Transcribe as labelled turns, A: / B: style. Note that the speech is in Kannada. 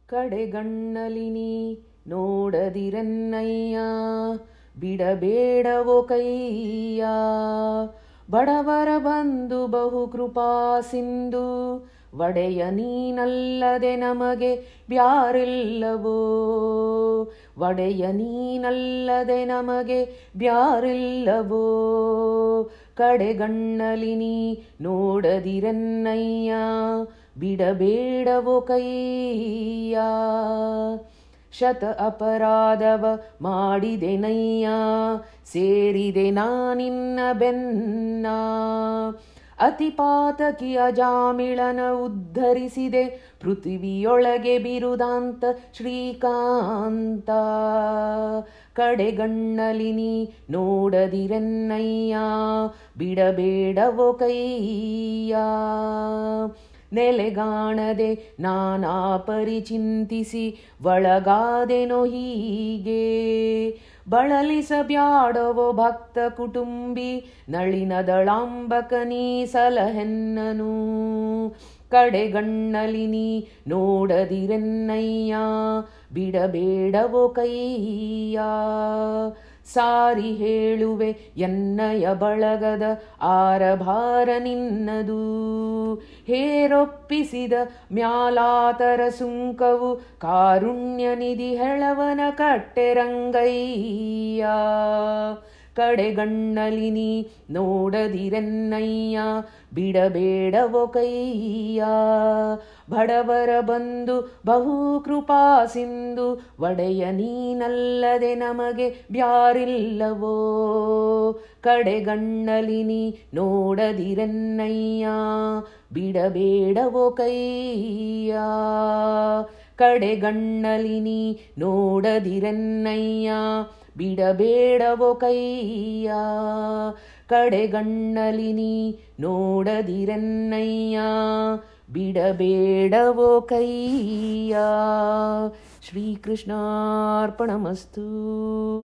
A: ಕಡೆಗಣ್ಣಲಿನಿ ನೋಡದಿರನ್ನಯ್ಯ ಬಿಡಬೇಡವೋ ಕೈಯ ಬಡವರ ಬಂದು ಬಹು ಕೃಪಾ ಸಿಂಧು ಒಡೆಯ ನೀನಲ್ಲದೆ ನಮಗೆ ಬ್ಯಾರಿಲ್ಲವೋ ಒಡೆಯ ನೀನಲ್ಲದೆ ನಮಗೆ ಬ್ಯಾರಿಲ್ಲವೋ ಕಡೆಗಣ್ಣಲಿನಿ ನೋಡದಿರನ್ನಯ್ಯ ಬಿಡಬೇಡವೋ ಕೈಯ ಶತ ಅಪರಾಧವ ಮಾಡಿದೆನಯ್ಯ ಸೇರಿದೆ ನಾನಿನ್ನ ಬೆನ್ನ ಅತಿಪಾತಕಿ ಅಜಾಮಿಳನ ಉದ್ಧರಿಸಿದೆ ಪೃಥ್ವಿಯೊಳಗೆ ಬಿರುದಾಂತ ಶ್ರೀಕಾಂತ ಕಡೆಗಣ್ಣಲಿನಿ ನೋಡದಿರೆನ್ನಯ್ಯ ಬಿಡಬೇಡವೋ ಕೈಯ ನೆಲೆಗಾಣದೆ ನಾನಾ ಪರಿಚಿಂತಿಸಿ ಒಳಗಾದೆನೋ ಹೀಗೆ ಬಳಲಿಸಬ್ಯಾಡವೋ ಭಕ್ತ ಕುಟುಂಬಿ ನಳಿನದಳಾಂಬಕ ನೀ ಸಲಹೆನ್ನನು ಕಡೆಗಣ್ಣಲಿನಿ ನೋಡದಿರೆನ್ನಯ್ಯ ಬಿಡಬೇಡವೋ ಕೈಯ ಸಾರಿ ಹೇಳುವೆ ಎನ್ನಯ ಬಳಗದ ಆರಭಾರ ನಿನ್ನದು ಹೇರೊಪ್ಪಿಸಿದ ಮ್ಯಾಲಾತರ ಸುಂಕವು ಕಾರುಣ್ಯ ನಿಧಿ ಹೆಳವನ ಕಟ್ಟೆರಂಗಯ್ಯ ಕಡೆಗಣ್ಣಲಿನಿ ನೋಡದಿರೆನ್ನಯ್ಯ ಬಿಡಬೇಡವೋ ಕೈಯ ಬಡವರ ಬಂದು ಬಹು ಕೃಪಾ ಸಿಂಧು ಒಡೆಯ ನೀನಲ್ಲದೆ ನಮಗೆ ಬ್ಯಾರಿಲ್ಲವೋ ಕಡೆಗಣ್ಣಲಿನಿ ನೋಡದಿರೆನ್ನಯ್ಯ ಬಿಡಬೇಡವೋ ಕೈಯ ಕಡೆಗಣ್ಣಲಿನಿ ನೋಡದಿರೆನ್ನಯ್ಯ ಬಿಡಬೇಡವೋ ಕೈಯ ಕಡೆಗಣ್ಣಲಿನಿ ನೋಡದಿರೆನ್ನಯ್ಯ ಬಿಡಬೇಡವೋ ಕೈಯ ಶ್ರೀಕೃಷ್ಣಾರ್ಪಣಮಸ್ತು